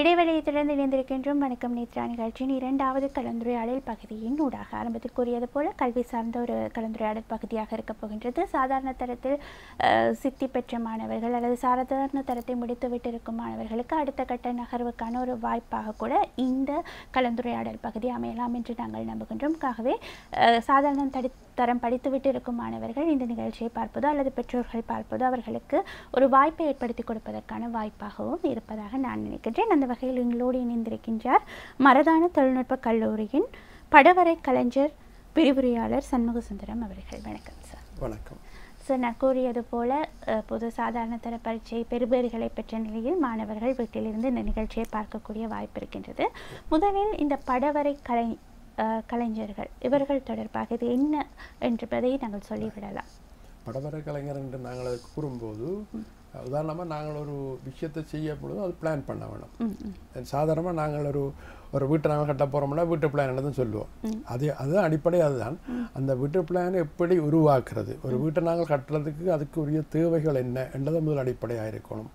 இடைவெளியை தொடர்ந்து இணைந்திருக்கின்றோம் வணக்கம் நேத்ரா நிகழ்ச்சியின் இரண்டாவது கலந்துரையாடல் பகுதியின் ஊடாக ஆரம்பத்தில் கூறியது போல கல்வி சார்ந்த ஒரு கலந்துரையாடல் பகுதியாக இருக்கப் போகின்றது சாதாரண தரத்தில் அஹ், சித்தி பெற்ற மாணவர்கள் அல்லது சாதாரண தரத்தை முடித்துவிட்டு இருக்கும் மாணவர்களுக்கு அடுத்த கட்ட நகர்வுக்கான ஒரு வாய்ப்பாக கூட இந்த கலந்துரையாடல் பகுதி அமையலாம் என்று நாங்கள் நம்புகின்றோம் ஆகவே அஹ், சாதாரண தடி தரம் படித்துவிட்டு இருக்கும் மாணவர்கள் இந்த நிகழ்ச்சியை பார்ப்பதோ அல்லது பெற்றோர்கள் பார்ப்பதோ அவர்களுக்கு ஒரு வாய்ப்பை ஏற்படுத்தி கொடுப்பதற்கான வாய்ப்பாகவும் இருப்பதாக நான் நினைக்கின்றேன் அந்த வகையில் எங்களோடு இணைந்திருக்கின்றார் மரதான தொழில்நுட்ப கல்லூரியின் படவரை கலைஞர் விரிவுரையாளர் சண்முகசுந்தரம் அவர்கள் வணக்கம் சார் வணக்கம் சார் நான் கூறியது போல அஹ், பொது சாதாரண தர பரீட்சை பெறுபேறுகளை பெற்ற நிலையில் மாணவர்கள் வீட்டிலிருந்து இந்த நிகழ்ச்சியை பார்க்கக்கூடிய வாய்ப்பு இருக்கின்றது முதலில் இந்த படவரை கலை அஹ், கலைஞர்கள் இவர்கள் தொடர்பாக இது என்ன என்பதை நாங்கள் சொல்லிவிடலாம் படவர கலைஞர் என்று நாங்கள் அதை கூறும்போது உதாரணமாக நாங்கள் ஒரு விஷயத்தை செய்ய பொழுது அது பிளான் பண்ண வேணும் சாதாரணமாக நாங்கள் ஒரு ஒரு வீட்டை நாங்கள் கட்ட போகிறோம்னா வீட்டு பிளான் தான் சொல்லுவோம் அது அதுதான் அடிப்படை அதுதான் அந்த வீட்டு பிளானை எப்படி உருவாக்குறது ஒரு வீட்டை நாங்கள் கட்டுறதுக்கு அதுக்கு உரிய தேவைகள் என்ன என்றது முதல் அடிப்படையாக இருக்கணும்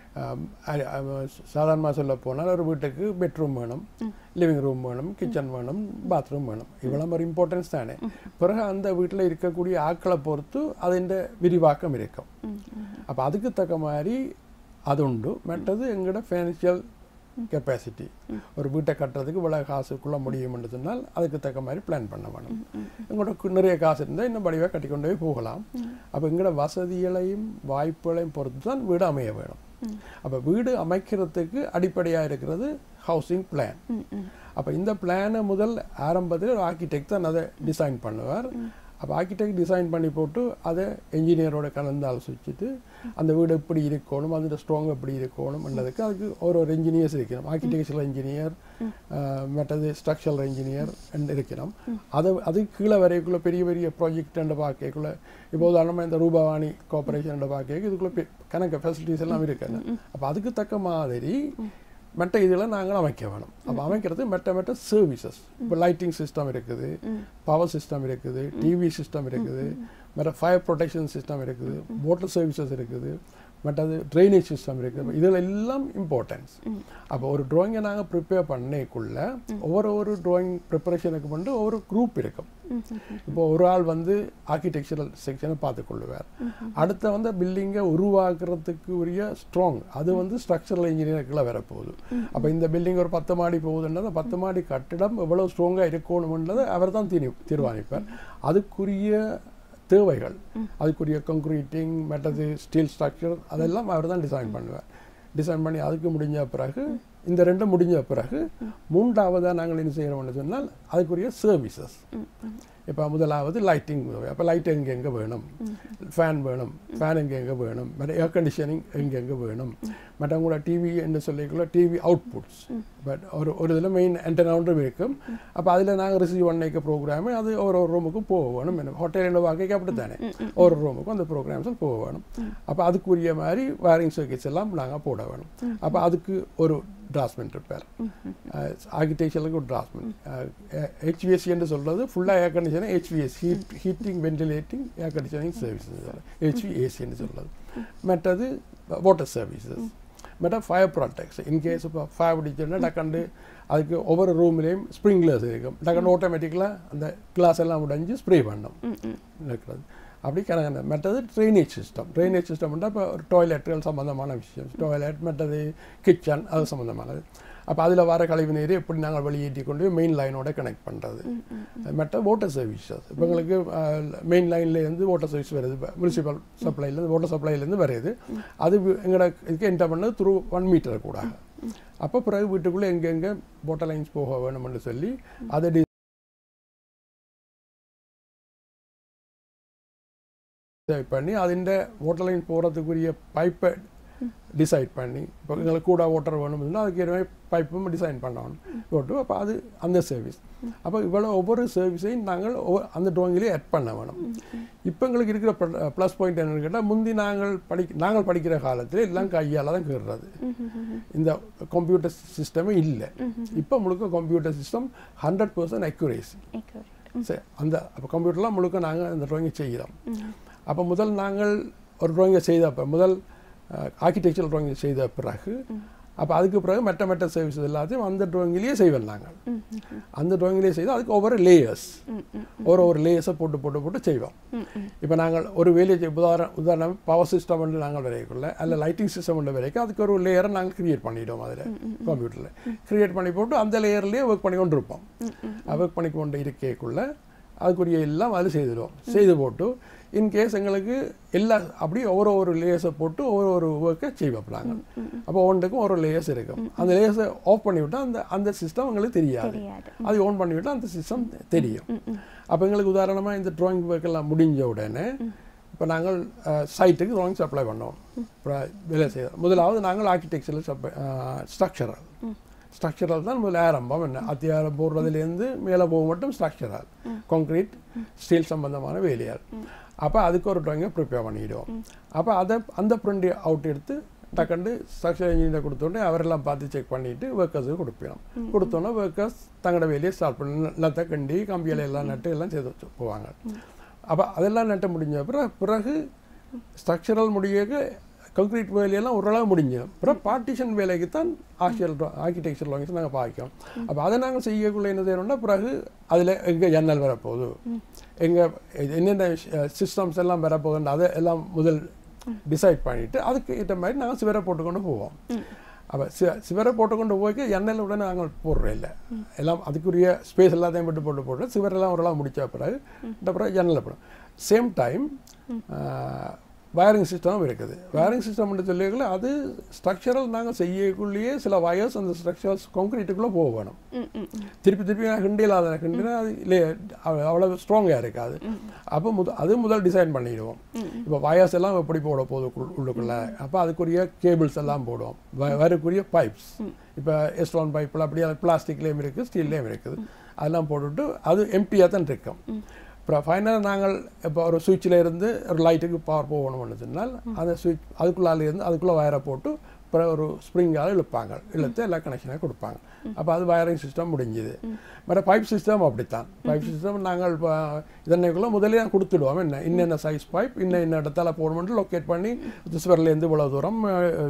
சாதாரணமாக சொல்ல போனால் ஒரு வீட்டுக்கு பெட்ரூம் வேணும் லிவிங் ரூம் வேணும் கிச்சன் வேணும் பாத்ரூம் வேணும் இவ்வளோ ஒரு இம்பார்ட்டன்ஸ் தானே பிறகு அந்த வீட்டில் இருக்கக்கூடிய ஆட்களை பொறுத்து அதின் விரிவாக்கம் இருக்கும் அப்போ அதுக்கு தக்க மாதிரி அது உண்டு மற்றது எங்களோட ஃபைனான்சியல் கெப்பாசிட்டி ஒரு வீட்டை கட்டுறதுக்கு இவ்வளோ காசுக்குள்ள முடியும்னு சொன்னால் அதுக்கு தக்க மாதிரி பிளான் பண்ண வேணும் எங்களோட கு- நிறைய காசு இருந்தால் இன்னும் படிவாக கட்டிக்கொண்டே போகலாம் அப்போ எங்களோட வசதிகளையும் வாய்ப்புகளையும் பொறுத்து தான் வீடு அமைய வேணும் அப்போ வீடு அமைக்கிறதுக்கு அடிப்படையாக இருக்கிறது ஹவுசிங் பிளான் அப்போ இந்த பிளானை முதல் ஆரம்பத்தில் ஒரு ஆர்கிடெக்ட் தான் அதை டிசைன் பண்ணுவார் அப்போ ஆர்கிடெக்ட் டிசைன் பண்ணி போட்டு அதை என்ஜினியரோட கலந்து ஆலோசிச்சுட்டு அந்த வீடு எப்படி இருக்கணும் அதோட ஸ்ட்ராங் எப்படி இருக்கணும் என்றதுக்கு அதுக்கு ஒரு ஒரு இன்ஜினியர்ஸ் இருக்கணும் ஆர்கிடெக்சரல் இன்ஜினியர் மற்றது ஸ்ட்ரக்சரல் இன்ஜினியர் இருக்கணும் அதை அதுக்கு கீழே வரைக்குள்ள பெரிய பெரிய ப்ராஜெக்ட் பார்க்கக்குள்ள இப்போ உதாரணமாக இந்த ரூபாவாணி கோஆபரேஷன் பார்க்க இதுக்குள்ள பெ- கணக்கு ஃபெசிலிட்டிஸ் எல்லாம் இருக்குது அப்போ அதுக்கு தக்க மாதிரி மற்ற இதில் நாங்கள் அமைக்க வேணும் அப்போ அமைக்கிறது மற்ற மற்ற சர்வீசஸ் இப்போ லைட்டிங் சிஸ்டம் இருக்குது பவர் சிஸ்டம் இருக்குது டிவி சிஸ்டம் இருக்குது மற்ற ஃபயர் ப்ரொடெக்ஷன் சிஸ்டம் இருக்குது வாட்டர் சர்வீசஸ் இருக்குது மற்றது ட்ரைனேஜ் சிஸ்டம் இருக்குது இதில் எல்லாம் இம்பார்ட்டன்ஸ் அப்போ ஒரு ட்ராயிங்கை நாங்கள் ப்ரிப்பேர் பண்ணக்குள்ள ஒவ்வொரு ஒரு ட்ராயிங் ப்ரிப்பரேஷனுக்கு வந்து ஒவ்வொரு குரூப் இருக்கும் இப்போ ஒரு ஆள் வந்து ஆர்கிடெக்சரல் செக்ஷனை பார்த்துக்கொள்ளுவார் அடுத்த வந்து பில்டிங்கை உருவாக்குறதுக்கு உரிய ஸ்ட்ராங் அது வந்து ஸ்ட்ரக்சரல் இன்ஜினியருக்குள்ள வரப்போகுது அப்போ இந்த பில்டிங் ஒரு பத்து மாடி போகுதுன்றது பத்து மாடி கட்டிடம் எவ்வளோ ஸ்ட்ராங்காக இருக்கணும்ன்றதை அவர் தான் தீர்வு தீர்மானிப்பார் அதுக்குரிய தேவைகள் அதுக்குரிய கங்க்ரீட்டிங் மற்றது ஸ்டீல் ஸ்ட்ரக்சர் அதெல்லாம் அவர் தான் டிசைன் பண்ணுவார் டிசைன் பண்ணி அதுக்கு முடிஞ்ச பிறகு இந்த ரெண்டும் முடிஞ்ச பிறகு மூன்றாவதாக நாங்கள் என்ன செய்யணும்னு சொன்னால் அதுக்குரிய சர்வீசஸ் இப்போ முதலாவது லைட்டிங் அப்போ லைட் எங்கே எங்கே வேணும் ஃபேன் வேணும் ஃபேன் எங்கே எங்கே வேணும் மற்ற ஏர் கண்டிஷனிங் எங்கே எங்கே வேணும் மற்றவங்களோட டிவி என்று சொல்லிக்குள்ள டிவி அவுட்புட்ஸ் பட் ஒரு ஒரு இதில் மெயின் ஆண்டனாவும் இருக்கும் அப்போ அதில் நாங்கள் ரிசீவ் பண்ணிக்க ப்ரோக்ராமு அது ஒரு ஒரு ரூமுக்கும் போக வேணும் என்ன ஹோட்டலில் வாக்கைக்கு அப்படி தானே ஒரு ரூமுக்கும் அந்த ப்ரோக்ராம்ஸ் போக வேணும் அப்போ அதுக்குரிய மாதிரி வயரிங் சர்க்கிட்ஸ் எல்லாம் நாங்கள் போட வேணும் அப்போ அதுக்கு ஒரு டிராஸ்மெண்ட் இருப்பார் ஆர்கிடெக்சருக்கு ஒரு டிராஸ்மெண்ட் ஹெச்விஎஸ்சி என்று சொல்றது ஃபுல்லாக air conditioning HVS heat heating ventilating air conditioning services HVAC என்று சொல்றது மற்றது வாட்டர் சர்வீசஸ் மற்ற ஃபயர் ப்ராடக்ட்ஸ் இன்கேஸ் இப்போ ஃபயர் பிடிச்சோன்னா டக்கண்டு அதுக்கு ஒவ்வொரு ரூம்லேயும் ஸ்ப்ரிங்லர்ஸ் இருக்கும் டக்கண்டு ஆட்டோமேட்டிக்கலாக அந்த கிளாஸ் எல்லாம் உடைஞ்சு ஸ்ப்ரே பண்ணும் இருக்கிறது அப்படி கணக்கு மற்றது ட்ரைனேஜ் சிஸ்டம் ட்ரைனேஜ் சிஸ்டம்னா இப்போ ஒரு டாய்லெட்டுகள் சம்மந்தமான விஷயம் டாய்லெட் மற்றது கிச்சன் அது சம்மந்தமானது அப்போ அதில் வர கழிவு நீரை எப்படி நாங்கள் வெளியேற்றி கொண்டு மெயின் லைனோட கனெக்ட் பண்ணுறது மற்ற வாட்டர் சர்வீசஸ் இப்போ எங்களுக்கு மெயின் லைன்லேருந்து வாட்டர் சர்வீஸ் வருது முனிசிபல் சப்ளைலேருந்து வாட்டர் சப்ளைலேருந்து வருது அது வி- எங்களோட இதுக்கு என்டர் பண்ணது த்ரூ ஒன் மீட்டர் கூட அப்போ பிறகு வீட்டுக்குள்ளே எங்கெங்கே வாட்டர் லைன்ஸ் போக வேணும்னு சொல்லி அதை டி- டிசைட் பண்ணி അതിൻ്റെ വാട്ടർ ലൈൻ പോகிறதுக்குரிய பைப்பை டிசைட் பண்ணி இப்போ எங்களுக்கு கூட வாட்டர் வேணும்னா அதுக்கு ஏற்ற பைப்பும் டிசைன் பண்ணணும் போட்டு அப்போ அது அந்த சர்வீஸ் அப்போ இவ்வளோ ஒவ்வொரு சர்வீஸையும் நாங்கள் ஒவ்வொரு- அந்த ட்ராயிங்கிலே ஆட் பண்ண வேணும் இப்போ எங்களுக்கு இருக்கிற ப்ளஸ் பாயிண்ட் என்னன்னு கேட்டால் முந்தி நாங்கள் படி நாங்கள் படிக்கிற காலத்தில் எல்லாம் கையால் தான் கீறுறது இந்த கம்ப்யூட்டர் சிஸ்டமே இல்லை இப்போ முழுக்க computer system hundred percent accuracy சரி அந்த அப்போ கம்ப்யூட்டர்லாம் முழுக்க நாங்கள் அந்த ட்ராயிங்கை செய்கிறோம் அப்போ முதல் நாங்கள் ஒரு ட்ராயிங்கை செய்த அப்போ முதல் ஆர்கிடெக்சர் ட்ராயிங் செய்த பிறகு அப்போ அதுக்கு பிறகு மற்ற மற்ற சர்வீஸ் எல்லாத்தையும் அந்த ட்ராயிங்கிலேயே செய்வோம் நாங்கள் ம் ம் ம் அந்த ட்ராயிங்கிலேயே செய்து அதுக்கு ஒவ்வொரு லேயர்ஸ் ம் ம் ஒரு ஒரு லேயர்ஸை போட்டு போட்டு போட்டு செய்வோம் ம் ம் இப்போ நாங்கள் ஒரு வேலையை செய்- உதாரணம் உதாரணம் பவர் சிஸ்டம் வந்து நாங்கள் வரையக்குள்ள அல்ல லைட்டிங் சிஸ்டம் வந்து வரைக்கும் அதுக்கு ஒரு லேயரை நாங்கள் கிரியேட் பண்ணிட்டோம் அதில் கம்ப்யூட்டரில் கிரியேட் பண்ணி போட்டு அந்த லேயர்லேயே ஒர்க் பண்ணி கொண்டு இருப்போம் ஒர்க் பண்ணி கொண்டு இருக்கக்குள்ள அதுக்குரிய எல்லாம் அதில் செய்திடுவோம் செய்து போட்டு இன்கேஸ் எங்களுக்கு எல்லா அப்படியே ஒவ்வொரு ஒரு லேயர்ஸை போட்டு ஒவ்வொரு ஒரு ஒர்க்கை செய்வோம் நாங்கள் அப்போ ஒன்றுக்கும் ஒரு லேயர்ஸ் இருக்கும் அந்த லேயர்ஸை ஆஃப் பண்ணி விட்டால் அந்த அந்த சிஸ்டம் எங்களுக்கு தெரியாது தெரியாது அது ஓன் பண்ணி விட்டால் அந்த சிஸ்டம் தெரியும் அப்போ எங்களுக்கு உதாரணமாக இந்த ட்ராயிங் ஒர்க் எல்லாம் முடிஞ்ச உடனே இப்போ நாங்கள் சைட்டுக்கு ட்ராயிங்ஸ் அப்ளை பண்ணோம் அப்புறம் வேலை செய்யறோம் முதலாவது நாங்கள் ஆர்கிடெக்சரில் சப்ளை ஸ்ட்ரக்சரல் ஸ்ட்ரக்சரல் தான் முதல்ல ஆரம்பம் என்ன அத்தியாரம் போடுறதுலேருந்து மேலே போக மட்டும் ஸ்ட்ரக்சரல் கான்க்ரீட் ஸ்டீல் சம்பந்தமான வேலையால் அப்போ அதுக்கு ஒரு ட்ராயிங்கை ப்ரிப்பேர் பண்ணிடுவோம் அப்போ அதை அந்த பிரிண்ட் அவுட் எடுத்து டக்கண்டு ஸ்ட்ரக்சர் இன்ஜினியர் கொடுத்தோடனே அவரெல்லாம் பார்த்து செக் பண்ணிட்டு ஒர்க்கர்ஸுக்கு கொடுப்போம் கொடுத்தோன்னே ஒர்க்கர்ஸ் தங்களோட வேலையை ஸ்டார்ட் பண்ணி நத்தை கண்டி கம்பியில் எல்லாம் நட்டு எல்லாம் செய்து வச்சு போவாங்க அப்போ அதெல்லாம் நட்டு முடிஞ்ச பிறகு பிறகு ஸ்ட்ரக்சரல் முடியக்கு கான்க்ரீட் வேலையெல்லாம் ஓரளவு முடிஞ்சிடும் அப்புறம் பார்ட்டிஷன் வேலைக்கு தான் ஆர்கியல் ஆர்கிடெக்சர் லாங்கிஸ் நாங்கள் பார்க்கிறோம் அப்போ அதை நாங்கள் செய்யக்குள்ள என்ன செய்யணும்னா பிறகு அதில் எங்கே ஜன்னல் வரப்போகுது எங்கே என்னென்ன சிஸ்டம்ஸ் எல்லாம் வரப்போகுதுன்னு அதை எல்லாம் முதல் டிசைட் பண்ணிட்டு அதுக்கு ஏற்ற மாதிரி நாங்கள் சிவரை போட்டுக்கொண்டு போவோம் அப்போ சிவ சிவரை போட்டுக்கொண்டு போய்க்கு எண்ணெயில் உடனே நாங்கள் போடுறோம் இல்லை எல்லாம் அதுக்குரிய ஸ்பேஸ் எல்லாத்தையும் விட்டு போட்டு போட்டு சிவரெல்லாம் ஓரளவு முடிச்ச பிறகு இந்த பிறகு ஜன்னலில் போடும் சேம் டைம் வயரிங் சிஸ்டம் இருக்குது வயரிங் சிஸ்டம் சொல்லியிருக்கல அது ஸ்ட்ரக்சரல் நாங்கள் செய்யக்குள்ளேயே சில வயர்ஸ் அந்த ஸ்ட்ரக்சரல்ஸ் கான்க்ரீட்டுக்குள்ளே போக வேணும் ம் ம் ம் திருப்பி திருப்பி நான் ஹிண்டியில் அதை ஹிண்டினா அது இல்லை அவ்வளோ ஸ்ட்ராங்காக இருக்காது அப்போ முத அது முதல் டிசைன் பண்ணிடுவோம் இப்போ வயர்ஸ் எல்லாம் எப்படி போட போகுது உள்- உள்ளுக்குள்ள அப்போ அதுக்குரிய கேபிள்ஸ் எல்லாம் போடுவோம் வ- வரக்குரிய பைப்ஸ் இப்போ எஸ்ட்ரான் பைப்பில் அப்படியே பிளாஸ்டிக்லேயும் இருக்குது ஸ்டீல்லேயும் இருக்குது அதெல்லாம் போட்டுட்டு அது எம்டியாக தான் இருக்கும் அப்புறம் ஃபைனலாக நாங்கள் இப்போ ஒரு சுவிட்சில் இருந்து ஒரு லைட்டுக்கு பவர் போகணும்னு சொன்னால் அந்த சுவிட்ச் அதுக்குள்ளால இருந்து அதுக்குள்ளே வயரை போட்டு அப்புறம் ஒரு ஸ்ப்ரிங்கால் இழுப்பாங்க இழுத்து எல்லா கனெக்ஷனாக கொடுப்பாங்க அப்போ அது வயரிங் சிஸ்டம் முடிஞ்சுது மற்ற பைப் சிஸ்டம் அப்படித்தான் பைப் சிஸ்டம் நாங்கள் இப்போ இதனைக்குள்ளே முதலே தான் கொடுத்துடுவோம் என்ன இன்னென்ன சைஸ் பைப் இன்ன இன்ன இடத்துல போடணும்னு லொக்கேட் பண்ணி சிஸ்வர்லேருந்து இவ்வளோ தூரம்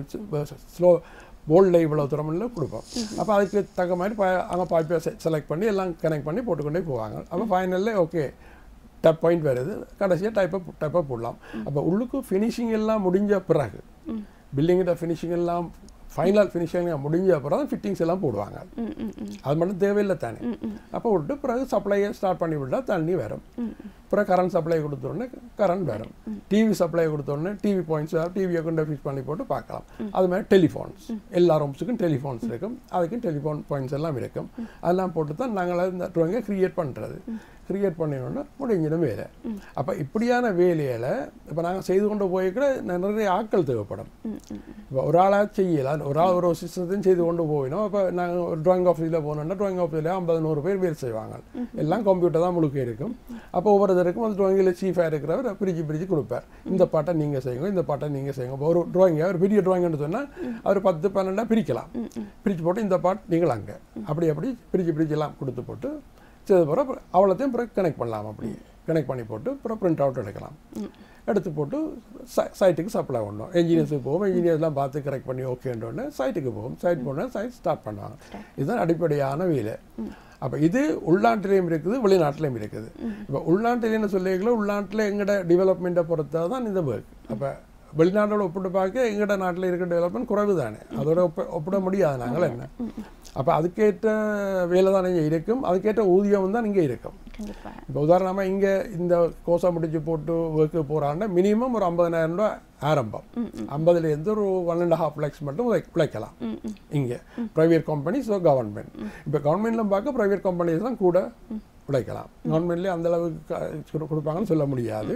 ஸ்லோ போல்டில் இவ்வளோ தூரம்னு கொடுப்போம் அப்போ அதுக்கு தக்க மாதிரி ப- அங்கே பைப்பை செலக்ட் பண்ணி எல்லாம் கனெக்ட் பண்ணி போட்டுக்கொண்டே போவாங்க அப்போ ஃபைனலில் ஓகே டப் பாயிண்ட் வருது கடைசியாக டைப்பை டைப்பாக போடலாம் அப்போ உள்ளுக்கு ஃபினிஷிங் எல்லாம் முடிஞ்ச பிறகு பில்டிங்கிட்ட ஃபினிஷிங் எல்லாம் ஃபைனல் ஃபினிஷிங் முடிஞ்ச பிறகு ஃபிட்டிங்ஸ் எல்லாம் போடுவாங்க ம் ம் ம் அது மட்டும் தேவையில்லை தானே அப்போ விட்டு பிறகு சப்ளையை ஸ்டார்ட் பண்ணி விட்டா தண்ணி வரும் அப்புறம் கரண்ட் சப்ளை கொடுத்தோடனே கரண்ட் வரும் டிவி சப்ளை கொடுத்தோடனே டிவி பாயிண்ட்ஸ் டிவியை கொண்டு ஃபிக்ஸ் பண்ணி போட்டு பார்க்கலாம் அது மாதிரி டெலிஃபோன்ஸ் எல்லா ரூம்ஸுக்கும் டெலிஃபோன்ஸ் இருக்கும் அதுக்கும் டெலிஃபோன் பாயிண்ட்ஸ் எல்லாம் இருக்கும் அதெல்லாம் போட்டு தான் நாங்கள் இந்த ட்ராயிங்கை க்ரியேட் பண்ணுறது க்ரியேட் பண்ணினோன்னா முடிஞ்சிடும் வேலை அப்போ இப்படியான வேலையில் இப்போ நாங்கள் செய்து கொண்டு போய் கூட நிறைய ஆட்கள் தேவைப்படும் இப்போ ஒரு ஆளாக செய்யலாம் ஒரு ஆள் ஒரு சிஸ்டத்தையும் செய்து கொண்டு போயினோம் அப்போ நாங்கள் ஒரு ட்ராயிங் ஆஃபீஸில் போனோம்னா ட்ராயிங் ஆஃபீஸில் ஐம்பது நூறு பேர் வேலை செய்வாங்க எல்லாம் கம்ப்யூட்டர் தான் முழுக்க இருக்கும் அப்போ ஒவ்வொருத்தருக்கும் அந்த ட்ராயிங்கில் சீஃபாக இருக்கிறவர் பிரித்து பிரித்து கொடுப்பார் இந்த பாட்டை நீங்கள் செய்யுங்க இந்த பாட்டை நீங்கள் செய்யுங்க இப்போ ஒரு ட்ராயிங்கை ஒரு பெரிய ட்ராயிங்னு சொன்னால் அவர் பத்து பன்னெண்டாக பிரிக்கலாம் பிரித்து போட்டு இந்த பாட் நீங்கள் அங்கே அப்படி அப்படி பிரித்து பிரிச்சுலாம் கொடுத்து போட்டு செய்த பிறகு அவ்வளோத்தையும் பிறகு கனெக்ட் பண்ணலாம் அப்படி கனெக்ட் பண்ணி போட்டு அப்புறம் பிரிண்ட் அவுட் எடுக்கலாம் எடுத்து போட்டு சைட்டுக்கு சப்ளை பண்ணணும் என்ஜினியர்ஸுக்கு போகும் என்ஜினியர்ஸ்லாம் பார்த்து கரெக்ட் பண்ணி ஓகேன்றோடனே சைட்டுக்கு போகும் சைட் போனால் சைட் ஸ்டார்ட் பண்ணுவாங்க இதுதான் அடிப்படையான வேலை அப்போ இது உள்நாட்டிலையும் இருக்குது வெளிநாட்டிலையும் இருக்குது இப்போ உள்நாட்டிலேன்னு சொல்லிக்கல உள்நாட்டில் எங்களோட டெவலப்மெண்ட்டை பொறுத்தா தான் இந்த ஒர்க் அப்போ வெளிநாட்டோட ஒப்பிட்டு பார்க்க எங்கட நாட்டில் இருக்கிற டெவலப்மெண்ட் குறைவு தானே அதோட ஒப்ப ஒப்பிட முடியாது நாங்கள் என்ன அப்போ அதுக்கேற்ற வேலை தான் இங்கே இருக்கும் அதுக்கேற்ற ஊதியம் தான் இங்கே இருக்கும் கண்டிப்பா இப்போ உதாரணமாக இங்கே இந்த கோர்ஸை முடிச்சு போட்டு ஒர்க்கு போகிறாங்கன்னா மினிமம் ஒரு ஐம்பதனாயிரம் ரூபா ஆரம்பம் ஐம்பதுலேருந்து ஒரு ஒன் அண்ட் ஹாஃப் லேக்ஸ் மட்டும் உழை- உழைக்கலாம் ம் ம் இங்கே ப்ரைவேட் கம்பெனிஸ் கவர்மெண்ட் இப்போ கவர்மெண்ட்டில் பார்க்க ப்ரைவேட் கம்பெனிஸ் தான் கூட உழைக்கலாம் கவர்மெண்ட்லேயே அந்த அளவுக்கு க- கொடு- கொடுப்பாங்கன்னு சொல்ல முடியாது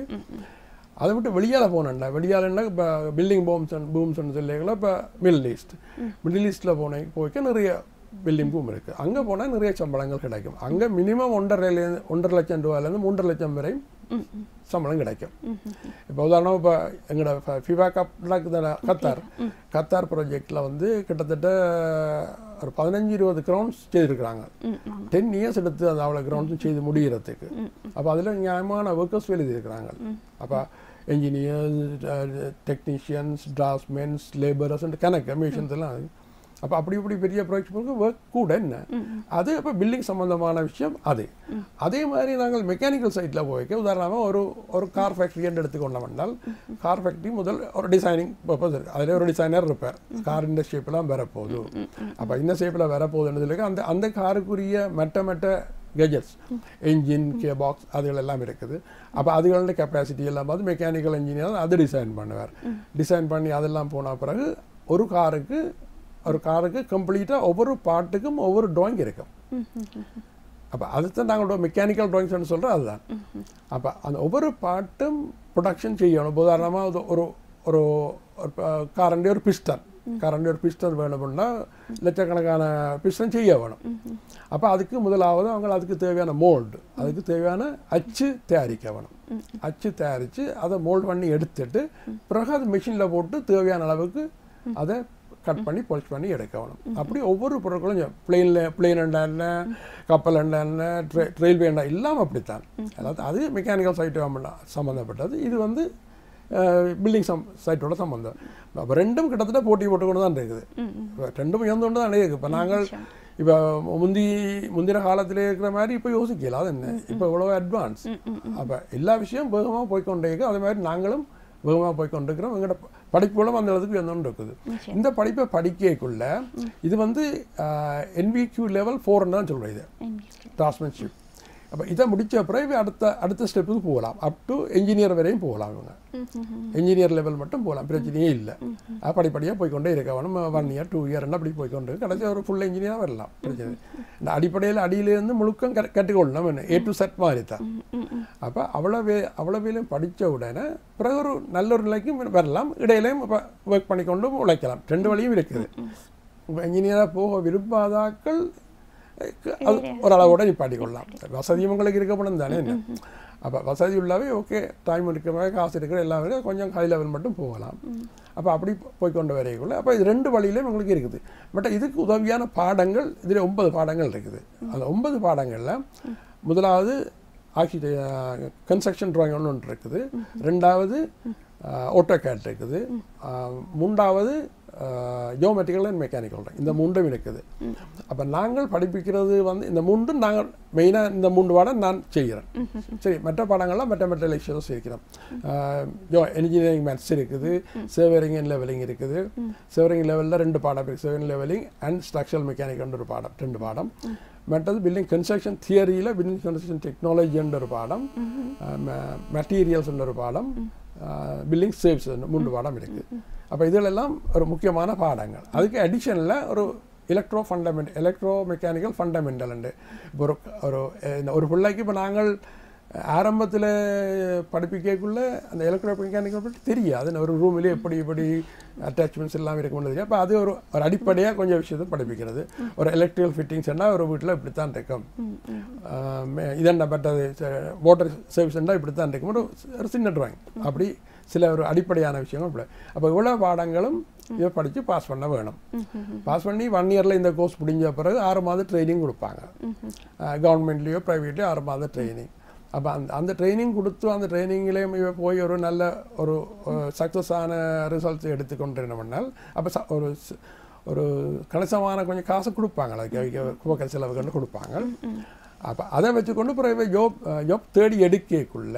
அதை விட்டு வெளியால் போனேன்டா வெளியாலன்னா இப்போ பில்டிங் பூம்ஸ் பூம்ஸ்னு சொல்லிங்களா இப்போ மிடில் ஈஸ்ட் மிடில் ஈஸ்ட்டில் போனேன் போய்க்க நிறைய பில்டிங் பூம் இருக்குது அங்கே போனால் நிறைய சம்பளங்கள் கிடைக்கும் அங்கே மினிமம் ஒன்றரைலேருந்து ஒன்றரை லட்சம் ரூபாயிலேருந்து மூன்றரை லட்சம் வரை ம் ம் சம்பளம் கிடைக்கும் இப்போ உதாரணம் இப்போ எங்களோட ஃபிஃபா கப் நடக்குதுல கத்தார் கத்தார் ப்ராஜெக்டில் வந்து கிட்டத்தட்ட ஒரு பதினஞ்சு இருபது கிரவுண்ட்ஸ் செய்திருக்கிறாங்க ம் ஆமாம் டென் இயர்ஸ் எடுத்து அந்த அவ்வளோ கிரவுண்ட்ஸும் செய்து முடிகிறதுக்கு அப்போ அதில் நியாயமான ஒர்க்கர்ஸ் வேலை இருக்கிறாங்க அப்போ என்ஜினியர்ஸ் டெக்னீஷியன்ஸ் டிராஃப்ட்மென்ஸ் லேபரர்ஸ் கணக்கு மிஷன்ஸ் எல்லாம் அப்போ அப்படி இப்படி பெரிய ப்ராஜெக்ட் ஒர்க் கூட என்ன அது அப்போ பில்டிங் சம்பந்தமான விஷயம் அது அதே மாதிரி நாங்கள் மெக்கானிக்கல் சைட்டில் போய்க்க உதாரணமாக ஒரு ஒரு கார் ஃபேக்ட்ரி என்று எடுத்துக்கொண்டோம் என்றால் கார் ஃபேக்ட்ரி முதல் ஒரு டிசைனிங் பர்பஸ் இருக்கு அதில் ஒரு டிசைனர் இருப்பார் கார் இந்த ஷேப்லாம் வரப்போகுது அப்போ இந்த ஷேப்பில் வரப்போகுதுன்னு சொல்லி அந்த அந்த காருக்குரிய மெட்ட மெட்ட கெஜெட்ஸ் என்ஜின் கே பாக்ஸ் அதுகள் எல்லாம் இருக்குது அப்போ அதுகளோட கெப்பாசிட்டி எல்லாம் பார்த்து மெக்கானிக்கல் இன்ஜினியர் அது டிசைன் பண்ணுவார் டிசைன் பண்ணி அதெல்லாம் போன பிறகு ஒரு காருக்கு ஒரு காருக்கு கம்ப்ளீட்டாக ஒவ்வொரு பாட்டுக்கும் ஒவ்வொரு ட்ராயிங் இருக்கும் அப்போ அதுதான் நாங்களோட மெக்கானிக்கல் ட்ராயிங்ஸ்னு சொல்கிறோம் அதுதான் அப்போ அந்த ஒவ்வொரு பாட்டும் ப்ரொடக்ஷன் செய்யணும் உதாரணமாக ஒரு ஒரு ஒரு காரண்டி ஒரு பிஸ்டன் காரண்டி ஒரு பிஸ்டன் வேணும்னா லட்சக்கணக்கான பிஸ்டன் செய்ய வேணும் அப்போ அதுக்கு முதலாவது அவங்க அதுக்கு தேவையான மோல்டு அதுக்கு தேவையான அச்சு தயாரிக்க வேணும் அச்சு தயாரித்து அதை மோல்டு பண்ணி எடுத்துட்டு பிறகு அது மிஷினில் போட்டு தேவையான அளவுக்கு அதை கட் பண்ணி பாலிஷ் பண்ணி எடுக்க வேணும் அப்படி ஒவ்வொரு பொருட்களும் பிளெயினில் பிளெயின் என்ன கப்பல் என்ன ட்ரெ ரயில்வே என்ன எல்லாம் அப்படித்தான் அதாவது அது மெக்கானிக்கல் சைட்டு சம்மந்தப்பட்டது இது வந்து பில்டிங் சம் சைட்டோட சம்மந்தம் அப்போ ரெண்டும் கிட்டத்தட்ட போட்டி போட்டுக்கொண்டு தான் இருக்குது இப்ப ரெண்டும் உயர்ந்து கொண்டு தான் இருக்குது இப்போ நாங்கள் இப்போ முந்தி முந்தின காலத்தில் இருக்கிற மாதிரி இப்போ யோசிக்கல அது என்ன இப்போ இவ்வளோ அட்வான்ஸ் அப்போ எல்லா விஷயம் வேகமாக போய்க்கொண்டே இருக்கு அதே மாதிரி நாங்களும் வேகமாக போய் கொண்டிருக்கிறோம் எங்களோட படிப்புகளும் அந்த அளவுக்கு உயர்ந்து இருக்குது இந்த படிப்பை படிக்கக்குள்ள இது வந்து என்விக்யூ லெவல் ஃபோர்னு தான் சொல்கிறேன் இது டிரான்ஸ்மென்ஷிப் அப்போ இதை முடிச்ச பிறகு அடுத்த அடுத்த ஸ்டெப்புக்கு போகலாம் அப் டு என்ஜினியர் வரையும் போகலாம் இவங்க என்ஜினியர் லெவல் மட்டும் போகலாம் பிரச்சனையே இல்லை அது படிப்படியாக போய்க்கொண்டே இருக்க வேணும் ஒன் இயர் டூ இயர் அப்படி போய்க்கொண்டு கடைசி ஒரு ஃபுல் இன்ஜினியராக வரலாம் பிரச்சனை இந்த அடிப்படையில் அடியிலேருந்து முழுக்கம் கற்று கற்றுக்கொள்ளணும் என்ன ஏ டு செட் மாதிரி தான் அப்போ அவ்வளோ வே அவ்வளோ வேலையும் படித்த உடனே பிறகு ஒரு நல்ல ஒரு நிலைக்கும் வரலாம் இடையிலையும் இப்போ ஒர்க் பண்ணிக்கொண்டும் உழைக்கலாம் ரெண்டு வழியும் இருக்குது இப்போ இன்ஜினியராக போக விரும்பாதாக்கள் அது ஒரு அளவோட நிப்பாட்டி கொள்ளலாம் வசதி உங்களுக்கு இருக்கப்படும் தானே என்ன அப்போ வசதி உள்ளவே ஓகே டைம் இருக்கிற காசு இருக்கிற எல்லாமே கொஞ்சம் ஹை லெவல் மட்டும் போகலாம் அப்போ அப்படி போய் கொண்டு வரைக்குள்ள அப்போ இது ரெண்டு வழியிலையும் உங்களுக்கு இருக்குது பட் இதுக்கு உதவியான பாடங்கள் இதில் ஒன்பது பாடங்கள் இருக்குது அந்த ஒன்பது பாடங்களில் முதலாவது ஆக்கி கன்ஸ்ட்ரக்ஷன் ட்ராயிங் ஒன்று ஒன்று இருக்குது ரெண்டாவது ஓட்டோ கேட் இருக்குது மூன்றாவது ஜியோமெட்ரிக்கல் அண்ட் மெக்கானிக்கல் இந்த மூன்றும் இருக்குது அப்போ நாங்கள் படிப்பிக்கிறது வந்து இந்த மூன்றும் நாங்கள் மெயினாக இந்த மூன்று பாடம் நான் செய்கிறேன் சரி மற்ற பாடங்கள்லாம் மற்ற மற்ற லெக்சர்ஸ் இருக்கிறோம் ஜோ என்ஜினியரிங் மேத்ஸ் இருக்குது சேவரிங் அண்ட் லெவலிங் இருக்குது சேவரிங் லெவலில் ரெண்டு பாடம் இருக்குது surveying levelling and structural mechanical ஒரு பாடம் ரெண்டு பாடம் மற்றது பில்டிங் கன்ஸ்ட்ரக்ஷன் தியரியில் பில்டிங் கன்ஸ்ட்ரக்ஷன் டெக்னாலஜின்ற ஒரு பாடம் மெட்டீரியல்ஸ் ஒரு பாடம் பில்டிங் சேவ்ஸ் மூன்று பாடம் இருக்குது அப்போ இதிலெல்லாம் ஒரு முக்கியமான பாடங்கள் அதுக்கு அடிஷனில் ஒரு electro fundament electro mechanical fundamental உண்டு இப்போ ஒரு ஒரு ஒரு பிள்ளைக்கு இப்போ நாங்கள் ஆரம்பத்தில் படிப்பிக்கக்குள்ள அந்த எலக்ட்ரோ மெக்கானிக்கல் பற்றி தெரியாது ஒரு ரூமிலே எப்படி எப்படி அட்டாச்மெண்ட்ஸ் எல்லாம் இருக்கும்னு தெரியும் அப்போ அது ஒரு ஒரு அடிப்படையாக கொஞ்சம் விஷயத்தை படிப்பிக்கிறது ஒரு எலக்ட்ரிக்கல் ஃபிட்டிங்ஸ்னா ஒரு வீட்டில் இப்படித்தான் இருக்கும் இதென்ன பட்டது வாட்டர் சர்வீஸ்னா இப்படித்தான் இருக்கும் ஒரு ஒரு சின்ன ட்ராயிங் அப்படி சில ஒரு அடிப்படையான விஷயங்கள் இப்படி அப்போ இவ்வளோ பாடங்களும் இதை படித்து பாஸ் பண்ண வேணும் பாஸ் பண்ணி ஒன் இயரில் இந்த கோர்ஸ் முடிஞ்ச பிறகு ஆறு மாதம் ட்ரைனிங் கொடுப்பாங்க கவர்மெண்ட்லேயோ ப்ரைவேட்லேயோ ஆறு மாதம் ட்ரைனிங் அப்போ அந்த அந்த ட்ரைனிங் கொடுத்து அந்த ட்ரைனிங்லேயும் இவ போய் ஒரு நல்ல ஒரு சக்ஸஸான ரிசல்ட்ஸ் எடுத்துக்கொண்டு என்ன பண்ணால் அப்போ ஒரு ஒரு கணிசமான கொஞ்சம் காசு கொடுப்பாங்க அதுக்கு போக்க செலவுகள்னு கொடுப்பாங்க அப்போ அதை வச்சுக்கொண்டு பிறகு ஜோப் ஜோப் தேடி எடுக்கக்குள்ள